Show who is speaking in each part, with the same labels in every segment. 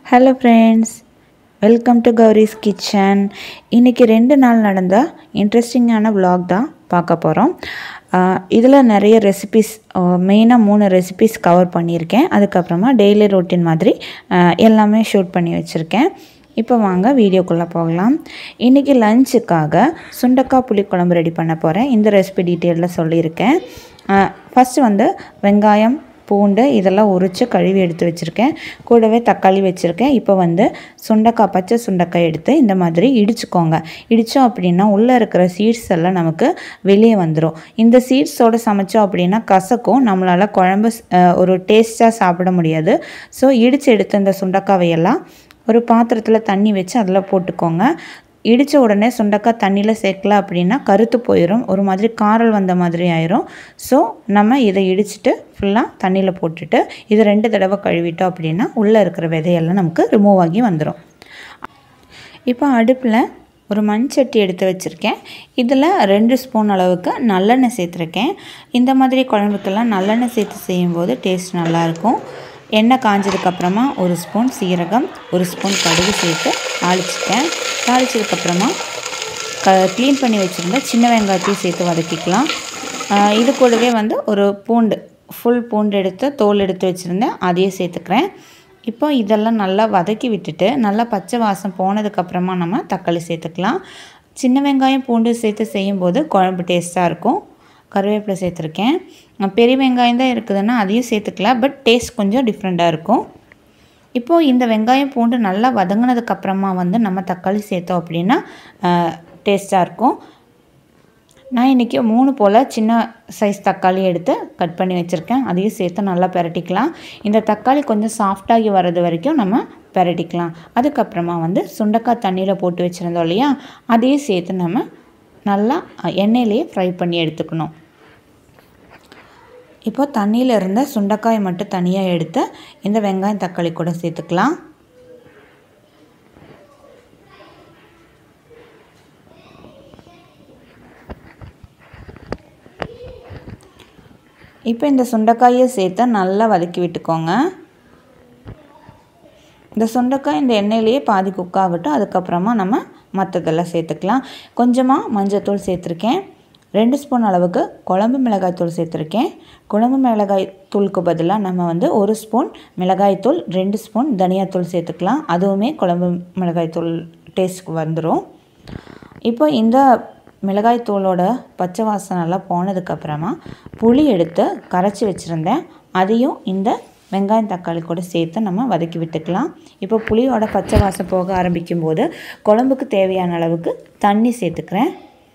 Speaker 1: hello friends welcome to Gowri's kitchen இன்றைக்கி ரெண்டு நாள் நடந்த இன்ட்ரெஸ்டிங்கான vlog தான் பார்க்க போகிறோம் இதில் நிறைய ரெசிபிஸ் மெயினாக மூணு ரெசிபிஸ் கவர் பண்ணியிருக்கேன் அதுக்கப்புறமா டெய்லி ரொட்டீன் மாதிரி ஆஹ், எல்லாமே ஷூட் பண்ணி வச்சுருக்கேன் இப்போ வாங்க வீடியோக்குள்ளே போகலாம் இன்றைக்கி லஞ்சுக்காக சுண்டக்காய் புளிக்குழம்பு ரெடி பண்ண போகிறேன் இந்த ரெசிபி டீட்டெயிலில் சொல்லியிருக்கேன் ஃபஸ்ட்டு வந்து வெங்காயம் பூண்டு இதெல்லாம் உரித்து கழுவி எடுத்து வச்சுருக்கேன் கூடவே தக்காளி வச்சுருக்கேன் இப்போ வந்து சுண்டைக்காய் பச்சை சுண்டைக்காய் எடுத்து இந்த மாதிரி இடிச்சுக்கோங்க இடித்தோம் அப்படின்னா உள்ளே இருக்கிற சீட்ஸ் எல்லாம் நமக்கு வெளியே வந்துடும் இந்த சீட்ஸோடு சமைச்சோம் அப்படின்னா கசக்கும் நம்மளால் குழம்பு அஹ், ஒரு டேஸ்ட்டாக சாப்பிட முடியாது ஸோ இடித்து எடுத்த இந்த சுண்டைக்காவையெல்லாம் ஒரு பாத்திரத்தில் தண்ணி வச்சு அதில் போட்டுக்கோங்க இடித்த உடனே சுண்டக்காய் தண்ணியில் சேர்க்கல அப்படின்னா கருத்து போயிடும் ஒரு மாதிரி காரல் வந்த மாதிரி ஆயிரும் ஸோ நம்ம இதை இடிச்சிட்டு ஃபுல்லாக தண்ணியில் போட்டுட்டு இது ரெண்டு தடவை கழுவிட்டோம் அப்படின்னா உள்ளே இருக்கிற விதையெல்லாம் நமக்கு ரிமூவ் ஆகி வந்துடும் இப்போ அடுப்பில் ஒரு மண் சட்டி எடுத்து வச்சுருக்கேன் இதில் ரெண்டு ஸ்பூன் அளவுக்கு நல்லெண்ணெய் சேர்த்துருக்கேன் இந்த மாதிரி குழம்புக்கெல்லாம் நல்லெண்ணெய் சேர்த்து செய்யும்போது டேஸ்ட் நல்லாயிருக்கும் எண்ணெய் காஞ்சதுக்கப்புறமா ஒரு ஸ்பூன் சீரகம் ஒரு ஸ்பூன் கடுகு சேர்த்து தாளிச்சிட்டேன் தாளிச்சதுக்கப்புறமா க க்ளீன் பண்ணி வச்சுருந்த சின்ன வெங்காயத்தையும் சேர்த்து வதக்கிக்கலாம் ஆஹ் இது கூடவே வந்து ஒரு பூண்டு ஃபுல் பூண்டு எடுத்து தோல் எடுத்து வச்சுருந்தேன் அதையும் சேர்த்துக்கிறேன் இப்போ இதெல்லாம் நல்லா வதக்கி விட்டுட்டு நல்லா பச்சை வாசம் போனதுக்கப்புறமா நம்ம தக்காளி சேர்த்துக்கலாம் சின்ன வெங்காயம் பூண்டு சேர்த்து செய்யும்போது குழம்பு டேஸ்ட்டாக இருக்கும் கருவேப்பிலை சேர்த்துருக்கேன் அஹ் பெரிய வெங்காயம் தான் இருக்குதுன்னா அதையும் சேர்த்துக்கலாம் பட் டேஸ்ட் கொஞ்சம் டிஃப்ரெண்ட்டாக இருக்கும் இப்போது இந்த வெங்காயம் பூண்டு நல்லா வதங்கினதுக்கப்புறமா வந்து நம்ம தக்காளி சேர்த்தோம் அப்படின்னா டேஸ்ட்டாக இருக்கும் நான் இன்றைக்கி மூணு போல் சின்ன சைஸ் தக்காளி எடுத்து கட் பண்ணி வச்சுருக்கேன் அதையும் சேர்த்து நல்லா பெரட்டிக்கலாம் இந்த தக்காளி கொஞ்சம் சாஃப்டாகி வர்றது வரைக்கும் நம்ம பெரட்டிக்கலாம் அதுக்கப்புறமா வந்து சுண்டக்காய் தண்ணியில் போட்டு வச்சுருந்தோம் இல்லையா அதையும் சேர்த்து நம்ம நல்லா எண்ணெயிலேயே ஃப்ரை பண்ணி எடுத்துக்கணும் இப்போ தண்ணியில் இருந்த சுண்டைக்காய் மட்டும் தனியாக எடுத்து இந்த வெங்காயம் தக்காளி கூட சேர்த்துக்கலாம் இப்போ இந்த சுண்டைக்காயை சேர்த்து நல்லா வதக்கி விட்டுக்கோங்க இந்த சுண்டைக்காய் இந்த எண்ணெயிலேயே பாதி குக் ஆகட்டும் அதுக்கப்புறமா நம்ம மற்றதெல்லாம் சேர்த்துக்கலாம் கொஞ்சமாக மஞ்சத்தூள் சேர்த்துருக்கேன் ரெண்டு ஸ்பூன் அளவுக்கு குழம்பு மிளகாய் தூள் சேர்த்துருக்கேன் குழம்பு மிளகாய் தூளுக்கு பதிலாக நம்ம வந்து ஒரு ஸ்பூன் மிளகாய் தூள் ரெண்டு ஸ்பூன் தனியாத்தூள் சேர்த்துக்கலாம் அதுவுமே குழம்பு மிளகாய் தூள் டேஸ்ட்க்கு வந்துடும் இப்போ இந்த மிளகாய் தூளோட பச்சை வாசனை எல்லாம் போனதுக்கப்புறமா புளி எடுத்து கரைச்சி வச்சுருந்தேன் அதையும் இந்த வெங்காயம் தக்காளி கூட சேர்த்து நம்ம வதக்கி விட்டுக்கலாம் இப்போ புளியோட பச்சை வாசம் போக ஆரம்பிக்கும் போது குழம்புக்கு தேவையான அளவுக்கு தண்ணி சேர்த்துக்கிறேன்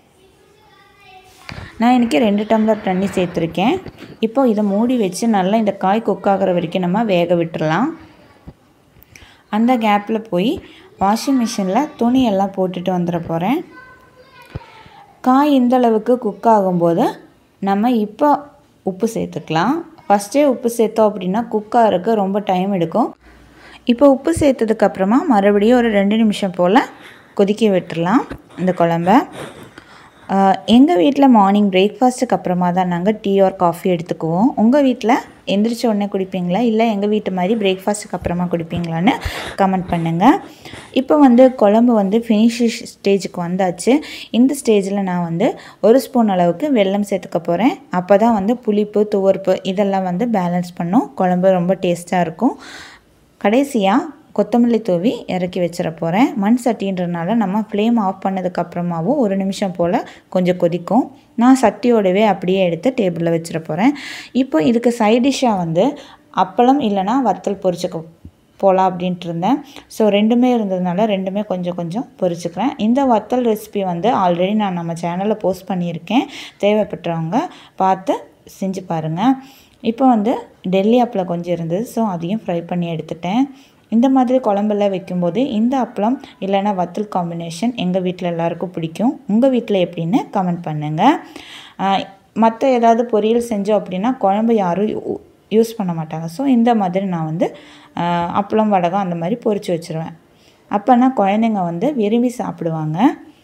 Speaker 1: நான் இன்றைக்கி ரெண்டு டம்ளர் தண்ணி சேர்த்துருக்கேன் இப்போ இதை மூடி வச்சு நல்லா இந்த காய் குக் ஆகிற வரைக்கும் நம்ம வேக விட்டுறலாம் அந்த கேப்பில் போய் வாஷிங் மிஷினில் துணி எல்லாம் போட்டுட்டு வந்துட போகிறேன் காய் இந்த அளவுக்கு குக் ஆகும்போது நம்ம இப்போ உப்பு சேர்த்துக்கலாம் ஃபஸ்ட்டே உப்பு சேர்த்தோம் அப்படின்னா குக் ஆகிறதுக்கு ரொம்ப டைம் எடுக்கும் இப்போ உப்பு சேர்த்ததுக்கப்புறமா மறுபடியும் ஒரு ரெண்டு நிமிஷம் போல் கொதிக்க விட்டுறலாம் இந்த குழம்ப எங்கள் வீட்டில் மார்னிங் பிரேக்ஃபாஸ்ட்டுக்கு அப்புறமா தான் நாங்கள் டீ ஆர் காஃபி எடுத்துக்குவோம் உங்கள் வீட்டில் எந்திரிச்ச உடனே குடிப்பீங்களா இல்லை எங்கள் வீட்டு மாதிரி பிரேக்ஃபாஸ்ட்டுக்கு அப்புறமா குடிப்பீங்களான்னு கமெண்ட் பண்ணுங்கள் இப்போ வந்து குழம்பு வந்து ஃபினிஷிஷ் ஸ்டேஜுக்கு வந்தாச்சு இந்த ஸ்டேஜில் நான் வந்து ஒரு ஸ்பூன் அளவுக்கு வெல்லம் சேர்த்துக்க போகிறேன் அப்போ தான் வந்து புளிப்பு துவர்ப்பு இதெல்லாம் வந்து பேலன்ஸ் பண்ணும் குழம்பு ரொம்ப டேஸ்ட்டாக இருக்கும் கடைசியாக கொத்தமல்லி தூவி இறக்கி வச்சிட போகிறேன் மண் சட்டின்றனால நம்ம ஃப்ளேம் ஆஃப் பண்ணதுக்கப்புறமாவும் ஒரு நிமிஷம் போல் கொஞ்சம் கொதிக்கும் நான் சட்டியோடவே அப்படியே எடுத்து டேபிளில் வச்சிட போகிறேன் இப்போ இதுக்கு சைட் டிஷ்ஷாக வந்து அப்பளம் இல்லைனா வத்தல் பொரிச்சுக்க போகலாம் அப்படின்ட்டு இருந்தேன் ஸோ ரெண்டுமே இருந்ததுனால ரெண்டுமே கொஞ்சம் கொஞ்சம் பொரிச்சுக்கிறேன் இந்த வத்தல் ரெசிபி வந்து ஆல்ரெடி நான் நம்ம சேனலில் போஸ்ட் பண்ணியிருக்கேன் தேவைப்பட்டவங்க பார்த்து செஞ்சு பாருங்கள் இப்போ வந்து டெல்லி அப்பளம் கொஞ்சம் இருந்தது ஸோ அதையும் ஃப்ரை பண்ணி எடுத்துட்டேன் இந்த மாதிரி குழம்பெல்லாம் வைக்கும்போது இந்த அப்பளம் இல்லைன்னா வத்தல் காம்பினேஷன் எங்கள் வீட்டில் எல்லாருக்கும் பிடிக்கும் உங்கள் வீட்டில் எப்படின்னு கமெண்ட் பண்ணுங்கள் மற்ற ஏதாவது பொரியல் செஞ்சோம் அப்படின்னா குழம்பு யாரும் யூ- யூஸ் பண்ண மாட்டாங்க ஸோ இந்த மாதிரி நான் வந்து ஆஹ், அப்பளம் வடகம் அந்த மாதிரி பொரிச்சு வச்சுருவேன் அப்போனா குழந்தைங்க வந்து விரும்பி சாப்பிடுவாங்க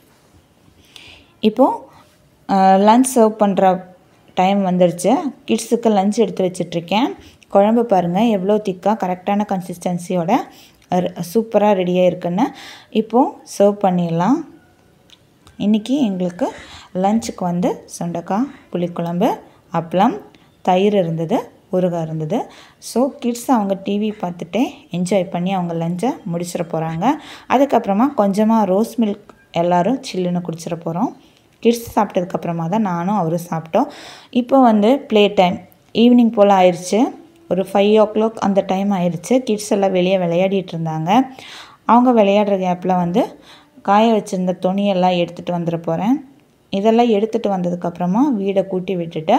Speaker 1: இப்போது லன்ச் சர்வ் பண்ணுற டைம் வந்துருச்சு கிட்ஸுக்கு லஞ்ச் எடுத்து வச்சிட்ருக்கேன் குழம்பு பாருங்கள் எவ்வளோ திக்காக கரெக்டான கன்சிஸ்டன்சியோட சூப்பராக ரெடியாக இருக்குன்னு இப்போது சர்வ் பண்ணிடலாம் இன்றைக்கி எங்களுக்கு லஞ்சுக்கு வந்து சுண்டக்காய் புளிக்குழம்பு அப்பளம் தயிர் இருந்தது ஊறுகாய் இருந்தது ஸோ கிட்ஸ் அவங்க டிவி பார்த்துட்டே என்ஜாய் பண்ணி அவங்க லஞ்சை முடிச்சிட போகிறாங்க அதுக்கப்புறமா கொஞ்சமாக ரோஸ் மில்க் எல்லோரும் சில்லுன்னு குடிச்சிட போகிறோம் கிட்ஸ் சாப்பிட்டதுக்கப்புறமா தான் நானும் அவரும் சாப்பிட்டோம் இப்போ வந்து ப்ளே டைம் ஈவினிங் போல் ஆயிடுச்சு ஒரு ஃபைவ் ஓ கிளாக் அந்த டைம் ஆயிடுச்சு கிட்ஸ் எல்லாம் வெளியே விளையாடிட்டு இருந்தாங்க அவங்க விளையாடுற கேப்பில் வந்து காய வச்சுருந்த துணியெல்லாம் எடுத்துகிட்டு வந்துட போகிறேன் இதெல்லாம் எடுத்துகிட்டு வந்ததுக்கப்புறமா வீடை கூட்டி விட்டுட்டு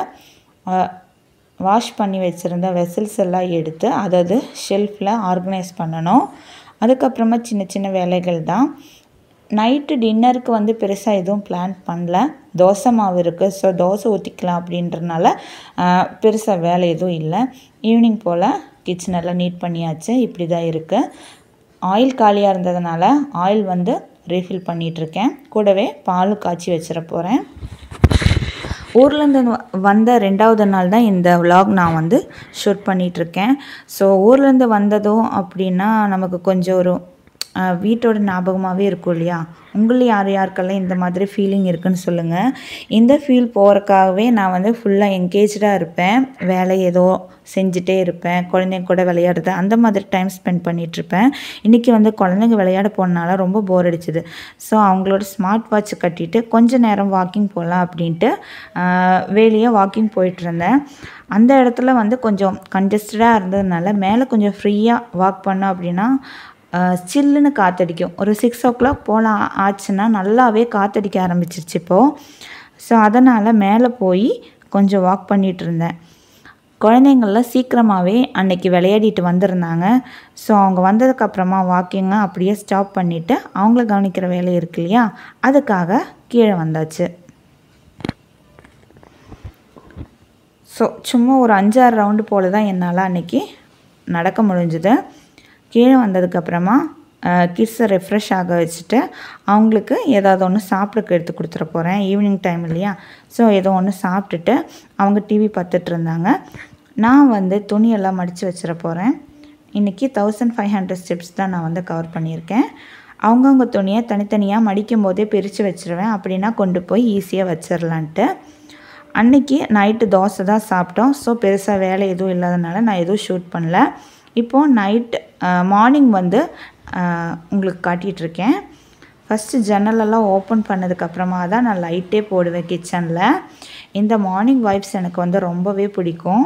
Speaker 1: வாஷ் பண்ணி வச்சுருந்த வெசல்ஸ் எல்லாம் எடுத்து அதாவது ஷெல்ஃபில் ஆர்கனைஸ் பண்ணணும் அதுக்கப்புறமா சின்ன சின்ன வேலைகள் தான் நைட்டு டின்னருக்கு வந்து பெருசாக எதுவும் பிளான் பண்ணல தோசை மாவு இருக்குது ஸோ தோசை ஊற்றிக்கலாம் அப்படின்றனால பெருசாக வேலை எதுவும் இல்லை ஈவினிங் போல் கிச்சன் எல்லாம் நீட் பண்ணியாச்சு இப்படி தான் இருக்குது ஆயில் காலியாக இருந்ததுனால ஆயில் வந்து ரீஃபில் பண்ணிகிட்ருக்கேன் கூடவே பால் காய்ச்சி வச்சிட போகிறேன் ஊர்லேருந்து வந்த ரெண்டாவது நாள் தான் இந்த விலாக் நான் வந்து ஷூட் பண்ணிகிட்ருக்கேன் ஸோ ஊர்லேருந்து வந்ததும் அப்படின்னா நமக்கு கொஞ்சம் ஒரு வீட்டோட ஞாபகமாகவே இருக்கும் இல்லையா உங்களை யார் யாருக்கெல்லாம் இந்த மாதிரி ஃபீலிங் இருக்குன்னு சொல்லுங்கள் இந்த ஃபீல் போகிறக்காகவே நான் வந்து ஃபுல்லாக என்கேஜாக இருப்பேன் வேலை ஏதோ செஞ்சுட்டே இருப்பேன் குழந்தைங்க கூட விளையாடுறது அந்த மாதிரி டைம் ஸ்பெண்ட் பண்ணிகிட்ருப்பேன் இன்றைக்கி வந்து குழந்தைங்க விளையாட போனனால ரொம்ப போர் அடிச்சுது ஸோ அவங்களோட ஸ்மார்ட் வாட்ச் கட்டிட்டு கொஞ்ச நேரம் வாக்கிங் போகலாம் அப்படின்ட்டு வேலையாக வாக்கிங் போயிட்டுருந்தேன் அந்த இடத்துல வந்து கொஞ்சம் கன்ஜஸ்டடாக இருந்ததுனால மேலே கொஞ்சம் ஃப்ரீயாக வாக் பண்ணோம் அப்படின்னா சில்லுன்னு காற்றடிக்கும் ஒரு சிக்ஸ் ஓ கிளாக் போல் ஆச்சுன்னா நல்லாவே காற்றடிக்க ஆரம்பிச்சிருச்சு இப்போது ஸோ அதனால் மேலே போய் கொஞ்சம் வாக் பண்ணிகிட்டு இருந்தேன் குழந்தைங்கள்லாம் சீக்கிரமாகவே அன்னைக்கு விளையாடிட்டு வந்திருந்தாங்க ஸோ அவங்க வந்ததுக்கப்புறமா வாக்கிங்கை அப்படியே ஸ்டாப் பண்ணிவிட்டு அவங்கள கவனிக்கிற வேலை இருக்கு இல்லையா அதுக்காக கீழே வந்தாச்சு ஸோ சும்மா ஒரு அஞ்சாறு ரவுண்டு போல் தான் என்னால் அன்றைக்கி நடக்க முடிஞ்சுது கீழே வந்ததுக்கப்புறமா கிட்ஸை ரெஃப்ரெஷ் ஆக வச்சுட்டு அவங்களுக்கு ஏதாவது ஒன்று சாப்பிட்றக்கு எடுத்து கொடுத்துட போகிறேன் ஈவினிங் டைம் இல்லையா ஸோ ஏதோ ஒன்று சாப்பிட்டுட்டு அவங்க டிவி பார்த்துட்டு இருந்தாங்க நான் வந்து துணியெல்லாம் மடித்து வச்சிட போகிறேன் இன்றைக்கி தௌசண்ட் ஃபைவ் ஹண்ட்ரட் ஸ்டெப்ஸ் தான் நான் வந்து கவர் பண்ணியிருக்கேன் அவங்கவுங்க துணியை தனித்தனியாக மடிக்கும் போதே பிரித்து வச்சுருவேன் அப்படின்னா கொண்டு போய் ஈஸியாக வச்சிடலான்ட்டு அன்றைக்கி நைட்டு தோசை தான் சாப்பிட்டோம் ஸோ பெருசாக வேலை எதுவும் இல்லாதனால நான் எதுவும் ஷூட் பண்ணல இப்போது நைட் மார்னிங் வந்து உங்களுக்கு காட்டிகிட்ருக்கேன் ஃபஸ்ட்டு ஜன்னலெல்லாம் ஓப்பன் பண்ணதுக்கப்புறமா தான் நான் லைட்டே போடுவேன் கிச்சனில் இந்த மார்னிங் வைப்ஸ் எனக்கு வந்து ரொம்பவே பிடிக்கும்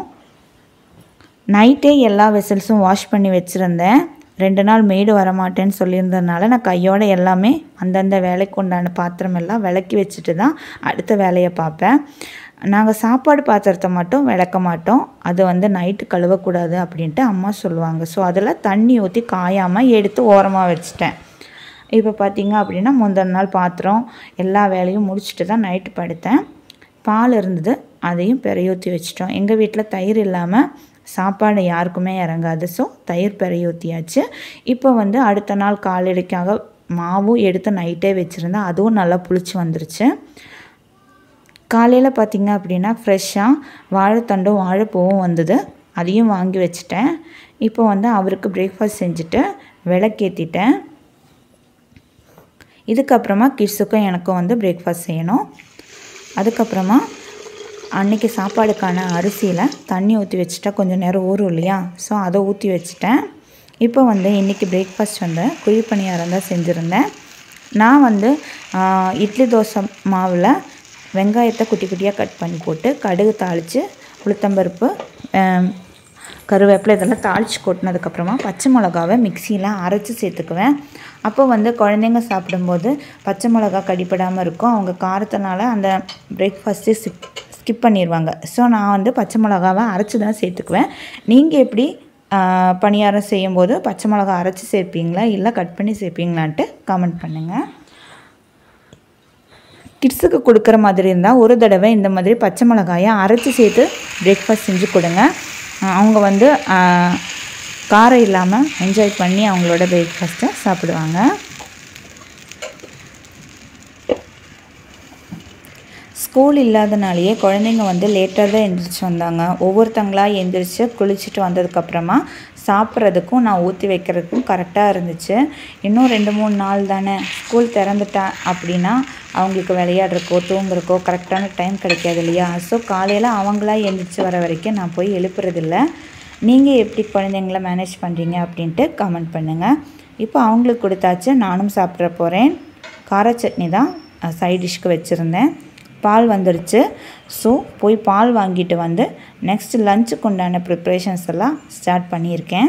Speaker 1: நைட்டே எல்லா வெசல்ஸும் வாஷ் பண்ணி வச்சுருந்தேன் ரெண்டு நாள் மெய்டு வரமாட்டேன்னு சொல்லியிருந்ததுனால நான் கையோடு எல்லாமே அந்தந்த வேலைக்கு உண்டான பாத்திரம் எல்லாம் விளக்கி வச்சுட்டு தான் அடுத்த வேலையை பார்ப்பேன் நாங்கள் சாப்பாடு பாத்திரத்தை மட்டும் விளக்க மாட்டோம் அது வந்து நைட்டு கழுவக்கூடாது அப்படின்ட்டு அம்மா சொல்லுவாங்க ஸோ அதில் தண்ணி ஊற்றி காயாமல் எடுத்து ஓரமாக வச்சுட்டேன் இப்போ பார்த்திங்க அப்படின்னா முந்தின நாள் பாத்திரம் எல்லா வேலையும் முடிச்சுட்டு தான் நைட்டு படுத்தேன் பால் இருந்தது அதையும் பெறையூற்றி வச்சிட்டோம் எங்கள் வீட்டில் தயிர் இல்லாமல் சாப்பாடு யாருக்குமே இறங்காது ஸோ தயிர் பெறையூற்றியாச்சு இப்போ வந்து அடுத்த நாள் காலையிலைக்காக மாவும் எடுத்து நைட்டே வச்சுருந்தேன் அதுவும் நல்லா புளிச்சு வந்துருச்சு காலையில் பார்த்திங்க அப்படின்னா ஃப்ரெஷ்ஷாக வாழைத்தண்டும் வாழைப்பூவும் வந்தது அதையும் வாங்கி வச்சுட்டேன் இப்போ வந்து அவருக்கு பிரேக்ஃபாஸ்ட் செஞ்சுட்டு விளக்கேற்றிட்டேன் இதுக்கப்புறமா கிட்ஸுக்கும் எனக்கும் வந்து பிரேக்ஃபாஸ்ட் செய்யணும் அதுக்கப்புறமா அன்றைக்கி சாப்பாடுக்கான அரிசியில் தண்ணி ஊற்றி வச்சுட்டா கொஞ்சம் நேரம் ஊறும் இல்லையா ஸோ அதை ஊற்றி வச்சுட்டேன் இப்போ வந்து இன்றைக்கி பிரேக்ஃபாஸ்ட் வந்து குழி பணியாரம் தான் செஞ்சுருந்தேன் நான் வந்து இட்லி தோசை மாவில் வெங்காயத்தை குட்டி குட்டியாக கட் பண்ணி போட்டு கடுகு தாளித்து உளுத்தம்பருப்பு கருவேப்பிலை இதெல்லாம் தாளித்து கொட்டினதுக்கப்புறமா பச்சை மிளகாவை மிக்சியில் அரைச்சி சேர்த்துக்குவேன் அப்போ வந்து குழந்தைங்க சாப்பிடும்போது பச்சை மிளகா கடிப்படாமல் இருக்கும் அவங்க காரத்தினால அந்த பிரேக்ஃபாஸ்ட்டே ஸ்கிப் ஸ்கிப் பண்ணிடுவாங்க ஸோ நான் வந்து பச்சை மிளகாவை அரைச்சி தான் சேர்த்துக்குவேன் நீங்கள் எப்படி பணியாரம் செய்யும்போது பச்சை மிளகா அரைச்சி சேர்ப்பீங்களா இல்லை கட் பண்ணி சேர்ப்பீங்களான்ட்டு கமெண்ட் பண்ணுங்கள் கிட்ஸுக்கு கொடுக்குற மாதிரி இருந்தால் ஒரு தடவை இந்த மாதிரி பச்சை மிளகாயை அரைச்சி சேர்த்து பிரேக்ஃபாஸ்ட் செஞ்சு கொடுங்க அவங்க வந்து காரம் இல்லாமல் என்ஜாய் பண்ணி அவங்களோட பிரேக்ஃபாஸ்ட்டை சாப்பிடுவாங்க ஸ்கூல் இல்லாதனாலேயே குழந்தைங்க வந்து லேட்டாக தான் எந்திரிச்சு வந்தாங்க ஒவ்வொருத்தங்களாக எந்திரிச்சு குளிச்சுட்டு வந்ததுக்கப்புறமா சாப்பிட்றதுக்கும் நான் ஊற்றி வைக்கிறதுக்கும் கரெக்டாக இருந்துச்சு இன்னும் ரெண்டு மூணு நாள் தானே ஸ்கூல் திறந்துட்டா அப்படின்னா அவங்களுக்கு விளையாடுறக்கோ தூங்குறக்கோ கரெக்டான டைம் கிடைக்காது இல்லையா ஸோ காலையில் அவங்களா எழுந்திரிச்சு வர வரைக்கும் நான் போய் எழுப்புறதில்ல நீங்கள் எப்படி குழந்தைங்கள மேனேஜ் பண்ணுறீங்க அப்படின்ட்டு கமெண்ட் பண்ணுங்கள் இப்போ அவங்களுக்கு கொடுத்தாச்சு நானும் சாப்பிட்ற போகிறேன் கார சட்னி தான் சைட் டிஷ்க்கு வச்சுருந்தேன் பால் வந்துருச்சு ஸோ போய் பால் வாங்கிட்டு வந்து நெக்ஸ்ட் லஞ்சுக்கு உண்டான ப்ரிப்ரேஷன்ஸ் எல்லாம் ஸ்டார்ட் பண்ணியிருக்கேன்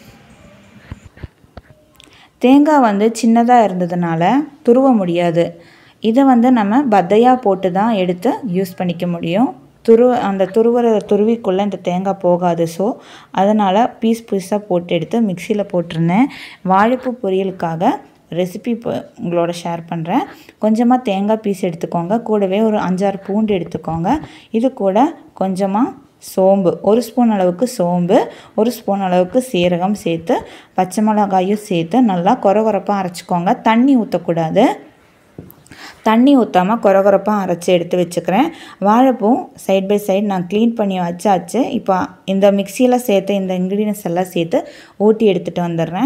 Speaker 1: தேங்காய் வந்து சின்னதாக இருந்ததுனால துருவ முடியாது இதை வந்து நம்ம பத்தையாக போட்டு தான் எடுத்து யூஸ் பண்ணிக்க முடியும் துருவ அந்த துருவற துருவிக்குள்ளே இந்த தேங்காய் போகாது ஸோ அதனால் பீஸ் பீஸாக போட்டு எடுத்து மிக்சியில் போட்டிருந்தேன் வாழைப்பூ பொரியலுக்காக ரெசிபி இப்போ உங்களோட ஷேர் பண்ணுறேன் கொஞ்சமாக தேங்காய் பீஸ் எடுத்துக்கோங்க கூடவே ஒரு அஞ்சாறு பூண்டு எடுத்துக்கோங்க இது கூட கொஞ்சமாக சோம்பு ஒரு ஸ்பூன் அளவுக்கு சோம்பு ஒரு ஸ்பூன் அளவுக்கு சீரகம் சேர்த்து பச்சை மிளகாயும் சேர்த்து நல்லா கொரகொரப்பாக அரைச்சிக்கோங்க தண்ணி ஊற்றக்கூடாது தண்ணி ஊற்றாமல் கொரகொரப்பாக அரைச்சி எடுத்து வச்சுக்கிறேன் வாழைப்பூ சைட் பை சைடு நான் க்ளீன் பண்ணி வச்சாச்சு இப்போ இந்த மிக்சியில் சேர்த்து இந்த இன்க்ரீடியன்ஸ் எல்லாம் சேர்த்து ஊட்டி எடுத்துகிட்டு வந்துடுறேன்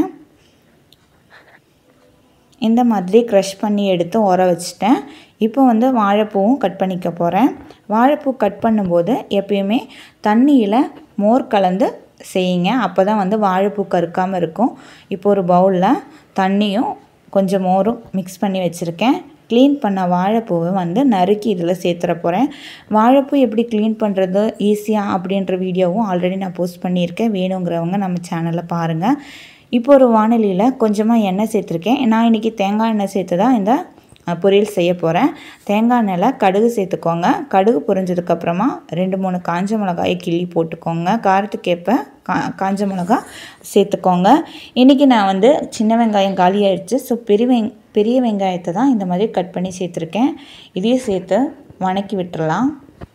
Speaker 1: இந்த மாதிரி க்ரஷ் பண்ணி எடுத்து உர வச்சுட்டேன் இப்போ வந்து வாழைப்பூவும் கட் பண்ணிக்க போகிறேன் வாழைப்பூ கட் பண்ணும்போது எப்பயுமே தண்ணியில் மோர் கலந்து செய்யுங்க அப்போ தான் வந்து வாழைப்பூ கருக்காமல் இருக்கும் இப்போ ஒரு பவுலில் தண்ணியும் கொஞ்சம் மோரும் மிக்ஸ் பண்ணி வச்சுருக்கேன் க்ளீன் பண்ண வாழைப்பூவை வந்து நறுக்கி இதில் சேர்த்துற போகிறேன் வாழைப்பூ எப்படி க்ளீன் பண்ணுறது ஈஸியாக அப்படின்ற வீடியோவும் ஆல்ரெடி நான் போஸ்ட் பண்ணியிருக்கேன் வேணுங்கிறவங்க நம்ம சேனலில் பாருங்கள் இப்போ ஒரு வானொலியில் கொஞ்சமாக எண்ணெய் சேர்த்துருக்கேன் நான் இன்றைக்கி தேங்காய் எண்ணெய் சேர்த்து தான் இந்த பொரியல் செய்ய போகிறேன் தேங்காய் எண்ணெயில் கடுகு சேர்த்துக்கோங்க கடுகு பொரிஞ்சதுக்கப்புறமா ரெண்டு மூணு காஞ்ச மிளகாயை கிள்ளி போட்டுக்கோங்க காரத்துக்கேற்ப கா காஞ்ச மிளகா சேர்த்துக்கோங்க இன்றைக்கி நான் வந்து சின்ன வெங்காயம் காலி ஆயிடுச்சு ஸோ பெரிய வெங் பெரிய வெங்காயத்தை தான் இந்த மாதிரி கட் பண்ணி சேர்த்துருக்கேன் இதையும் சேர்த்து வணக்கி விட்டுறலாம்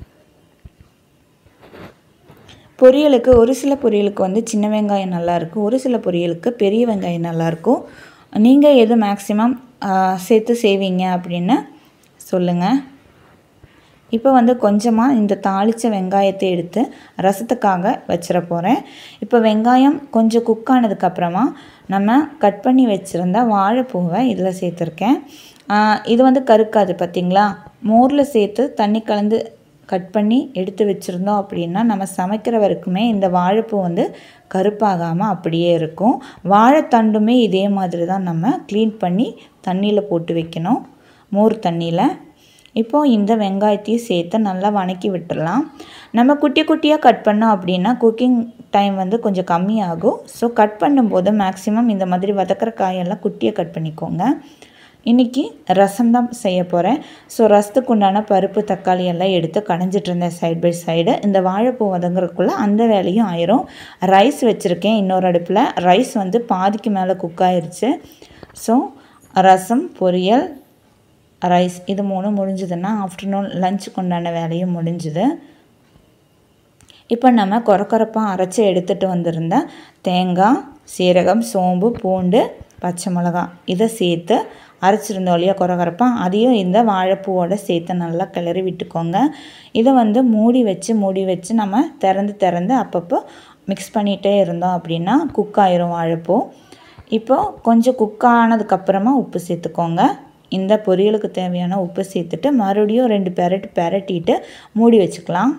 Speaker 1: பொரியலுக்கு ஒரு சில பொரியலுக்கு வந்து சின்ன வெங்காயம் நல்லாயிருக்கும் ஒரு சில பொரியலுக்கு பெரிய வெங்காயம் நல்லாயிருக்கும் நீங்கள் எது மேக்ஸிமம் சேர்த்து செய்வீங்க அப்படின்னு சொல்லுங்கள் இப்போ வந்து கொஞ்சமாக இந்த தாளித்த வெங்காயத்தை எடுத்து ரசத்துக்காக வச்சிட போகிறேன் இப்போ வெங்காயம் கொஞ்சம் குக் ஆனதுக்கப்புறமா நம்ம கட் பண்ணி வச்சுருந்த வாழைப்பூவை இதில் சேர்த்துருக்கேன் இது வந்து கருக்காது பார்த்திங்களா மோரில் சேர்த்து தண்ணி கலந்து கட் பண்ணி எடுத்து வச்சுருந்தோம் அப்படின்னா நம்ம சமைக்கிற வரைக்குமே இந்த வாழைப்பூ வந்து கருப்பாகாமல் அப்படியே இருக்கும் வாழைத்தண்டுமே இதே மாதிரி தான் நம்ம க்ளீன் பண்ணி தண்ணியில் போட்டு வைக்கணும் மோர் தண்ணியில் இப்போது இந்த வெங்காயத்தையும் சேர்த்து நல்லா வணக்கி விட்டுடலாம் நம்ம குட்டி குட்டியாக கட் பண்ணோம் அப்படின்னா குக்கிங் டைம் வந்து கொஞ்சம் கம்மியாகும் ஸோ கட் பண்ணும்போது மேக்ஸிமம் இந்த மாதிரி வதக்கிற காயெல்லாம் குட்டியாக கட் பண்ணிக்கோங்க இன்றைக்கி ரசம் தான் செய்ய போகிறேன் ஸோ ரசத்துக்கு உண்டான பருப்பு தக்காளி எல்லாம் எடுத்து கடைஞ்சிட்டு இருந்தேன் சைட் பை சைடு இந்த வாழைப்பூ வதங்குறதுக்குள்ளே அந்த வேலையும் ஆயிரும் ரைஸ் வச்சுருக்கேன் இன்னொரு அடுப்பில் ரைஸ் வந்து பாதிக்கு மேலே குக் ஆயிடுச்சு ஸோ ரசம் பொரியல் ரைஸ் இது மூணு முடிஞ்சதுன்னா ஆஃப்டர்நூன் லஞ்சுக்கு உண்டான வேலையும் முடிஞ்சுது இப்போ நம்ம கொரக்கொரப்பாக அரைச்சி எடுத்துகிட்டு வந்திருந்த தேங்காய் சீரகம் சோம்பு பூண்டு பச்சை மிளகா இதை சேர்த்து அரைச்சிருந்தோம் இல்லையா கொரகரப்பாக அதையும் இந்த வாழைப்பூவோட சேர்த்து நல்லா கிளறி விட்டுக்கோங்க இதை வந்து மூடி வச்சு மூடி வச்சு நம்ம திறந்து திறந்து அப்பப்போ மிக்ஸ் பண்ணிகிட்டே இருந்தோம் அப்படின்னா குக் ஆயிரும் வாழைப்பூ இப்போது கொஞ்சம் குக் ஆனதுக்கப்புறமா உப்பு சேர்த்துக்கோங்க இந்த பொரியலுக்கு தேவையான உப்பு சேர்த்துட்டு மறுபடியும் ரெண்டு பெரட்டு பெரட்டிட்டு மூடி வச்சுக்கலாம்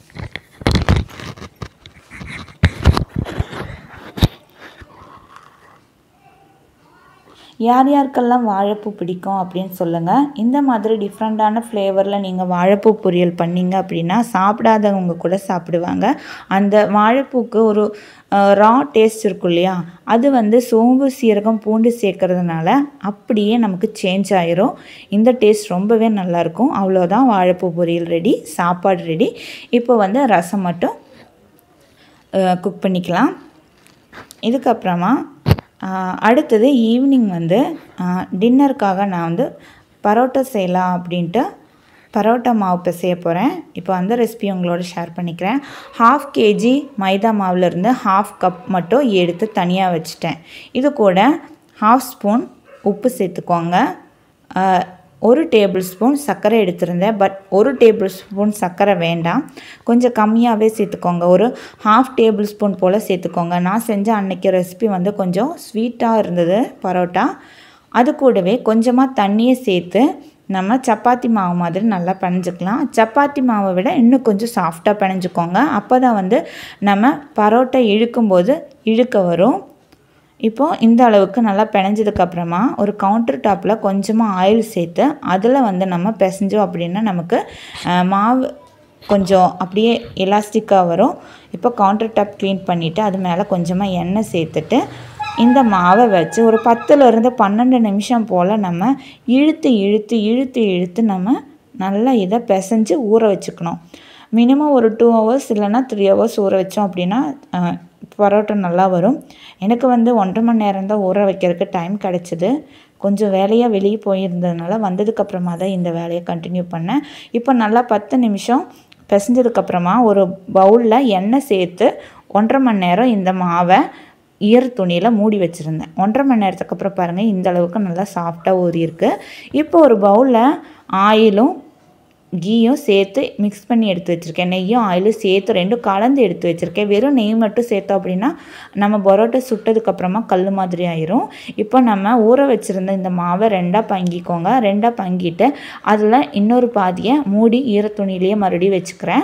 Speaker 1: யார் யாருக்கெல்லாம் வாழைப்பூ பிடிக்கும் அப்படின்னு சொல்லுங்கள் இந்த மாதிரி டிஃப்ரெண்ட்டான ஃப்ளேவரில் நீங்கள் வாழைப்பூ பொரியல் பண்ணிங்க அப்படின்னா சாப்பிடாதவங்க கூட சாப்பிடுவாங்க அந்த வாழைப்பூக்கு ஒரு ரா டேஸ்ட் இருக்கும் இல்லையா அது வந்து சோம்பு சீரகம் பூண்டு சேர்க்கறதுனால அப்படியே நமக்கு சேஞ்ச் ஆயிரும் இந்த டேஸ்ட் ரொம்பவே நல்லாயிருக்கும் அவ்வளோதான் வாழைப்பூ பொரியல் ரெடி சாப்பாடு ரெடி இப்போ வந்து ரசம் மட்டும் குக் பண்ணிக்கலாம் இதுக்கப்புறமா அடுத்தது ஈவினிங் வந்து டின்னருக்காக நான் வந்து பரோட்டா செய்யலாம் அப்படின்ட்டு பரோட்டா மாவு பிசைய போகிறேன் இப்போ அந்த ரெசிபி உங்களோட ஷேர் பண்ணிக்கிறேன் ஹாஃப் கேஜி மைதா மாவுலேருந்து ஹாஃப் கப் மட்டும் எடுத்து தனியாக வச்சுட்டேன் இது கூட ஹாஃப் ஸ்பூன் உப்பு சேர்த்துக்கோங்க ஒரு டேபிள் ஸ்பூன் சர்க்கரை எடுத்திருந்தேன் பட் ஒரு டேபிள் ஸ்பூன் சர்க்கரை வேண்டாம் கொஞ்சம் கம்மியாகவே சேர்த்துக்கோங்க ஒரு ஹாஃப் டேபிள் ஸ்பூன் போல் சேர்த்துக்கோங்க நான் செஞ்ச அன்னைக்கு ரெசிபி வந்து கொஞ்சம் ஸ்வீட்டாக இருந்தது பரோட்டா அது கூடவே கொஞ்சமாக தண்ணியை சேர்த்து நம்ம சப்பாத்தி மாவு மாதிரி நல்லா பிணைஞ்சிக்கலாம் சப்பாத்தி மாவை விட இன்னும் கொஞ்சம் சாஃப்டாக பிணைஞ்சிக்கோங்க அப்போ தான் வந்து நம்ம பரோட்டா இழுக்கும்போது இழுக்க வரும் இப்போது இந்த அளவுக்கு நல்லா பிணைஞ்சதுக்கப்புறமா ஒரு கவுண்டர் டாப்பில் கொஞ்சமாக ஆயில் சேர்த்து அதில் வந்து நம்ம பிசைஞ்சோம் அப்படின்னா நமக்கு அஹ், மாவு கொஞ்சம் அப்படியே எலாஸ்டிக்காக வரும் இப்போ கவுண்டர் டாப் க்ளீன் பண்ணிவிட்டு அது மேலே கொஞ்சமாக எண்ணெய் சேர்த்துட்டு இந்த மாவை வச்சு ஒரு பத்துலேருந்து பன்னெண்டு நிமிஷம் போல் நம்ம இழுத்து இழுத்து இழுத்து இழுத்து நம்ம நல்லா இதை பிசைஞ்சு ஊற வச்சுக்கணும் மினிமம் ஒரு டூ ஹவர்ஸ் இல்லைன்னா த்ரீ ஹவர்ஸ் ஊற வச்சோம் அப்படின்னா அஹ், பரோட்டா நல்லா வரும் எனக்கு வந்து ஒன்றரை மணி நேரம் தான் ஊற வைக்கிறதுக்கு டைம் கிடச்சிது கொஞ்சம் வேலையாக வெளியே போயிருந்ததுனால வந்ததுக்கப்புறமா தான் இந்த வேலையை கண்டினியூ பண்ணேன் இப்போ நல்லா பத்து நிமிஷம் பிசைஞ்சதுக்கப்புறமா ஒரு பவுலில் எண்ணெய் சேர்த்து ஒன்றரை மணி நேரம் இந்த மாவை ஈர துணியில் மூடி வச்சுருந்தேன் ஒன்றரை மணி நேரத்துக்கு அப்புறம் பாருங்கள் இந்த அளவுக்கு நல்லா சாஃப்டாக ஊறியிருக்கு இப்போ ஒரு பவுலில் ஆயிலும் கீயும் சேர்த்து மிக்ஸ் பண்ணி எடுத்து வச்சுருக்கேன் நெய்யும் ஆயிலும் சேர்த்து ரெண்டும் கலந்து எடுத்து வச்சுருக்கேன் வெறும் நெய் மட்டும் சேர்த்தோம் அப்படின்னா நம்ம பரோட்டா சுட்டதுக்கப்புறமா கல் மாதிரி ஆயிரும் இப்போ நம்ம ஊற வச்சுருந்த இந்த மாவை ரெண்டாக பங்கிக்கோங்க ரெண்டாக பங்கிட்டு அதில் இன்னொரு பாதியை மூடி ஈரத்துணியிலேயே மறுபடியும் வச்சுக்கிறேன்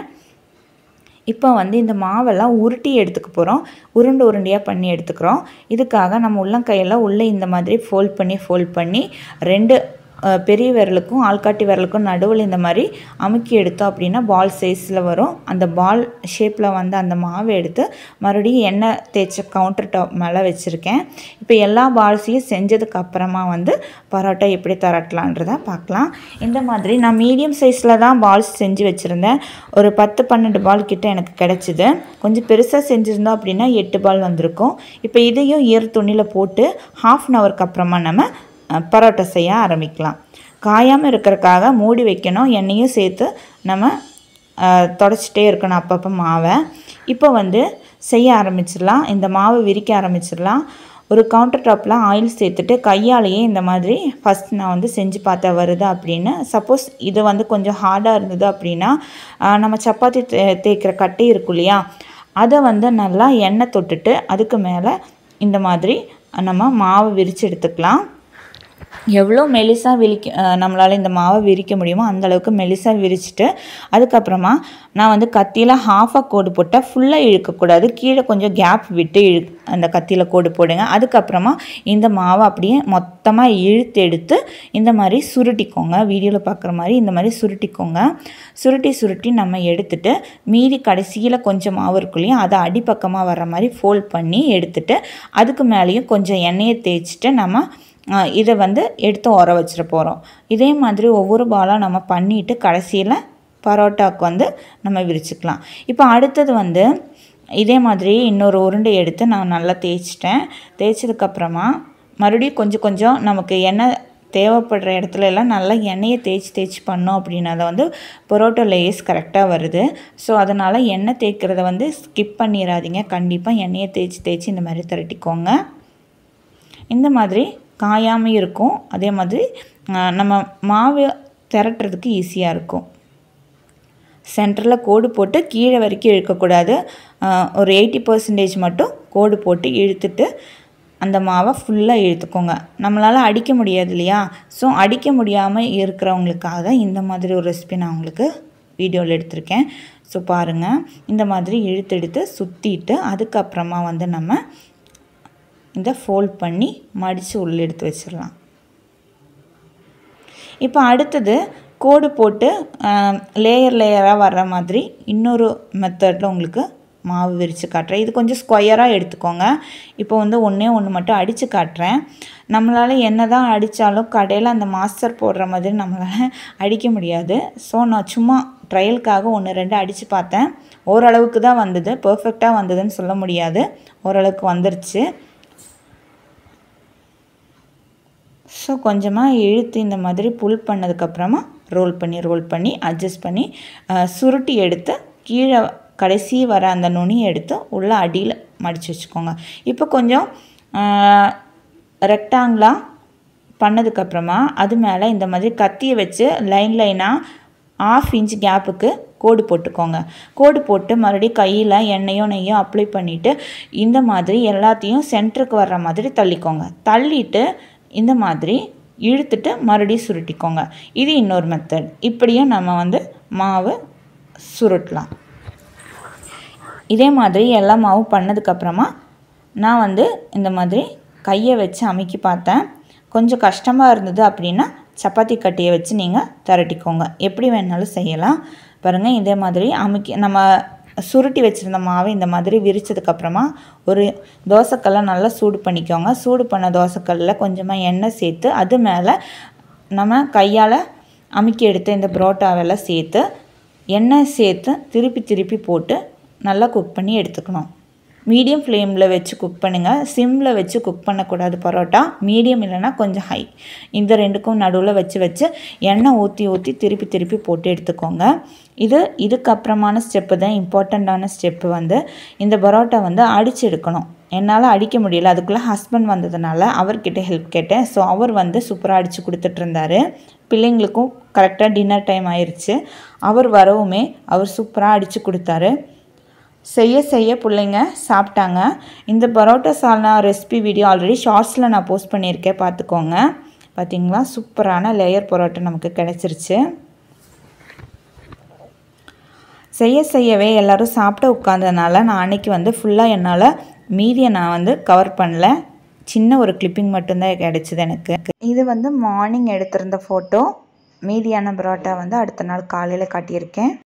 Speaker 1: இப்போ வந்து இந்த மாவெல்லாம் உருட்டி எடுத்துக்க போகிறோம் உருண்டை உருண்டையாக பண்ணி எடுத்துக்கிறோம் இதுக்காக நம்ம உள்ளங்கையில் உள்ளே இந்த மாதிரி ஃபோல்ட் பண்ணி ஃபோல்ட் பண்ணி ரெண்டு அஹ், பெரிய விரலுக்கும் ஆள்காட்டி விரலுக்கும் நடுவில் இந்த மாதிரி அமுக்கி எடுத்தோம் அப்படின்னா பால் சைஸில் வரும் அந்த பால் ஷேப்பில் வந்து அந்த மாவை எடுத்து மறுபடியும் எண்ணெய் தேய்ச்ச கவுண்டர் டாப் மேலே வச்சுருக்கேன் இப்போ எல்லா பால்ஸையும் செஞ்சதுக்கு அப்புறமா வந்து பரோட்டா எப்படி தரட்டலான்றதை பார்க்கலாம் இந்த மாதிரி நான் மீடியம் சைஸில் தான் பால்ஸ் செஞ்சு வச்சுருந்தேன் ஒரு பத்து பன்னெண்டு பால் கிட்ட எனக்கு கிடச்சிது கொஞ்சம் பெருசாக செஞ்சுருந்தோம் அப்படின்னா எட்டு பால் வந்திருக்கும் இப்போ இதையும் ஈர துணியில் போட்டு ஹாஃப் அன் ஹவருக்கு அப்புறமா நம்ம அஹ், பரோட்டா செய்ய ஆரம்பிக்கலாம் காயாமல் இருக்கிறதுக்காக மூடி வைக்கணும் எண்ணெயும் சேர்த்து நம்ம அஹ், தொடச்சிட்டே இருக்கணும் அப்பப்போ மாவை இப்போ வந்து செய்ய ஆரம்பிச்சிடலாம் இந்த மாவை விரிக்க ஆரம்பிச்சிடலாம் ஒரு கவுண்டர் டாப்பில் ஆயில் சேர்த்துட்டு கையாலேயே இந்த மாதிரி ஃபஸ்ட் நான் வந்து செஞ்சு பார்த்தா வருதா அப்படின்னு சப்போஸ் இது வந்து கொஞ்சம் ஹார்டாக இருந்தது அப்படின்னா ஆஹ், நம்ம சப்பாத்தி தே தேய்க்கிற கட்டி இருக்கும் இல்லையா அதை வந்து நல்லா எண்ணெய் தொட்டுட்டு அதுக்கு மேலே இந்த மாதிரி நம்ம மாவை விரித்து எடுத்துக்கலாம் எவ்வளோ மெலிசாக விரிக்க நம்மளால் இந்த மாவை விரிக்க முடியுமோ அந்த அளவுக்கு மெலிசாக விரிச்சிட்டு அதுக்கப்புறமா நான் வந்து கத்தியில் ஹாஃபாக கோடு போட்டால் ஃபுல்லாக இழுக்கக்கூடாது கீழே கொஞ்சம் கேப் விட்டு இழு அந்த கத்தியில் கோடு போடுங்க அதுக்கப்புறமா இந்த மாவை அப்படியே மொத்தமாக இழுத்து எடுத்து இந்த மாதிரி சுருட்டிக்கோங்க வீடியோவில் பார்க்குற மாதிரி இந்த மாதிரி சுருட்டிக்கோங்க சுருட்டி சுருட்டி நம்ம எடுத்துட்டு மீதி கடைசியில் கொஞ்சம் மாவு இருக்கும் இல்லையா அதை அடிப்பக்கமாக வர்ற மாதிரி ஃபோல்ட் பண்ணி எடுத்துட்டு அதுக்கு மேலேயும் கொஞ்சம் எண்ணெயை தேய்ச்சிட்டு நம்ம ஆஹ் இதை வந்து எடுத்து உர வச்சிட போகிறோம் இதே மாதிரி ஒவ்வொரு பாலாக நம்ம பண்ணிட்டு கடைசியில் பரோட்டாவுக்கு வந்து நம்ம விரிச்சுக்கலாம் இப்போ அடுத்தது வந்து இதே மாதிரி இன்னொரு உருண்டை எடுத்து நான் நல்லா தேய்ச்சிட்டேன் தேய்ச்சதுக்கப்புறமா மறுபடியும் கொஞ்சம் கொஞ்சம் நமக்கு எண்ணெய் தேவைப்படுற இடத்துல எல்லாம் நல்லா எண்ணெயை தேய்ச்சி தேய்ச்சி பண்ணோம் அப்படின்னா அதை வந்து பரோட்டா லேஸ் கரெக்டாக வருது ஸோ அதனால் எண்ணெய் தேய்க்கிறத வந்து ஸ்கிப் பண்ணிடாதீங்க கண்டிப்பாக எண்ணெயை தேய்ச்சி தேய்ச்சி இந்த மாதிரி திரட்டிக்கோங்க இந்த மாதிரி காயாமல் இருக்கும் அதே மாதிரி ஆஹ், நம்ம மாவு திரட்டுறதுக்கு ஈஸியாக இருக்கும் சென்டரில் கோடு போட்டு கீழே வரைக்கும் இழுக்கக்கூடாது ஆஹ், ஒரு எயிட்டி பர்சன்டேஜ் மட்டும் கோடு போட்டு இழுத்துட்டு அந்த மாவை ஃபுல்லாக இழுத்துக்கோங்க நம்மளால் அடிக்க முடியாது இல்லையா ஸோ அடிக்க முடியாமல் இருக்கிறவங்களுக்காக தான் இந்த மாதிரி ஒரு ரெசிபி நான் உங்களுக்கு வீடியோவில் எடுத்திருக்கேன் ஸோ பாருங்கள் இந்த மாதிரி இழுத்து எடுத்து சுற்றிட்டு அதுக்கப்புறமா வந்து நம்ம இதை ஃபோல்ட் பண்ணி மடித்து உள்ளே எடுத்து வச்சிடலாம் இப்போ அடுத்தது கோடு போட்டு லேயர் லேயராக வர்ற மாதிரி இன்னொரு மெத்தடில் உங்களுக்கு மாவு விரித்து காட்டுறேன் இது கொஞ்சம் ஸ்கொயராக எடுத்துக்கோங்க இப்போ வந்து ஒன்றே ஒன்று மட்டும் அடித்து காட்டுறேன் நம்மளால் என்ன தான் அடித்தாலும் கடையில் அந்த மாஸ்டர் போடுற மாதிரி நம்மளால் அடிக்க முடியாது ஸோ நான் சும்மா ட்ரையலுக்காக ஒன்று ரெண்டு அடித்து பார்த்தேன் ஓரளவுக்கு தான் வந்தது பர்ஃபெக்டாக வந்ததுன்னு சொல்ல முடியாது ஓரளவுக்கு வந்துருச்சு ஸோ கொஞ்சமாக இழுத்து இந்த மாதிரி புல் பண்ணதுக்கப்புறமா ரோல் பண்ணி ரோல் பண்ணி அட்ஜஸ்ட் பண்ணி அஹ், சுருட்டி எடுத்து கீழே கடைசி வர அந்த நுனியை எடுத்து உள்ள அடியில் மடித்து வச்சுக்கோங்க இப்போ கொஞ்சம் ரெக்டாங்கிளாக பண்ணதுக்கப்புறமா அது மேலே இந்த மாதிரி கத்தியை வச்சு லைன் லைனாக ஆஃப் இன்ச் கேப்புக்கு கோடு போட்டுக்கோங்க கோடு போட்டு மறுபடியும் கையில் எண்ணெயோ நெய்யோ அப்ளை பண்ணிவிட்டு இந்த மாதிரி எல்லாத்தையும் சென்டருக்கு வர்ற மாதிரி தள்ளிக்கோங்க தள்ளிட்டு இந்த மாதிரி இழுத்துட்டு மறுபடியும் சுருட்டிக்கோங்க இது இன்னொரு மெத்தட் இப்படியும் நம்ம வந்து மாவு சுருட்டலாம் இதே மாதிரி எல்லா மாவும் பண்ணதுக்கப்புறமா நான் வந்து இந்த மாதிரி கையை வச்சு அமுக்கி பார்த்தேன் கொஞ்சம் கஷ்டமாக இருந்தது அப்படின்னா சப்பாத்தி கட்டியை வச்சு நீங்கள் திரட்டிக்கோங்க எப்படி வேணாலும் செய்யலாம் பாருங்கள் இதே மாதிரி அமுக்கி நம்ம சுருட்டி வச்சுருந்த மாவை இந்த மாதிரி விரிச்சதுக்கப்புறமா ஒரு தோசைக்கல்லை நல்லா சூடு பண்ணிக்கோங்க சூடு பண்ண தோசைக்கல்லில் கொஞ்சமாக எண்ணெய் சேர்த்து அது மேலே நம்ம கையால் அமுக்கி எடுத்த இந்த புரோட்டாவெல்லாம் சேர்த்து எண்ணெய் சேர்த்து திருப்பி திருப்பி போட்டு நல்லா குக் பண்ணி எடுத்துக்கணும் மீடியம் ஃப்ளேமில் வச்சு குக் பண்ணுங்கள் சிம்மில் வச்சு குக் பண்ணக்கூடாது பரோட்டா மீடியம் இல்லைன்னா கொஞ்சம் ஹை இந்த ரெண்டுக்கும் நடுவில் வச்சு வச்சு எண்ணெய் ஊற்றி ஊற்றி திருப்பி திருப்பி போட்டு எடுத்துக்கோங்க இது இதுக்கப்புறமான ஸ்டெப்பு தான் இம்பார்ட்டண்ட்டான ஸ்டெப்பு வந்து இந்த பரோட்டா வந்து அடித்து எடுக்கணும் என்னால் அடிக்க முடியல அதுக்குள்ளே ஹஸ்பண்ட் வந்ததுனால அவர்கிட்ட ஹெல்ப் கேட்டேன் ஸோ அவர் வந்து சூப்பராக அடித்து கொடுத்துட்ருந்தாரு பிள்ளைங்களுக்கும் கரெக்டாக டின்னர் டைம் ஆயிடுச்சு அவர் வரவுமே அவர் சூப்பராக அடித்து கொடுத்தாரு செய்ய செய்ய பிள்ளைங்க சாப்பிட்டாங்க இந்த parotta salna recipe video already ஷார்ட்ஸில் நான் போஸ்ட் பண்ணியிருக்கேன் பார்த்துக்கோங்க பார்த்தீங்களா சூப்பரான லேயர் பரோட்டா நமக்கு கிடச்சிருச்சு செய்ய செய்யவே எல்லோரும் சாப்பிட உட்காந்ததுனால நான் அன்றைக்கி வந்து ஃபுல்லாக என்னால் மீதியை நான் வந்து கவர் பண்ணல சின்ன ஒரு கிளிப்பிங் மட்டும்தான் கிடச்சிது எனக்கு இது வந்து மார்னிங் எடுத்திருந்த ஃபோட்டோ மீதியான பரோட்டா வந்து அடுத்த நாள் காலையில் காட்டியிருக்கேன்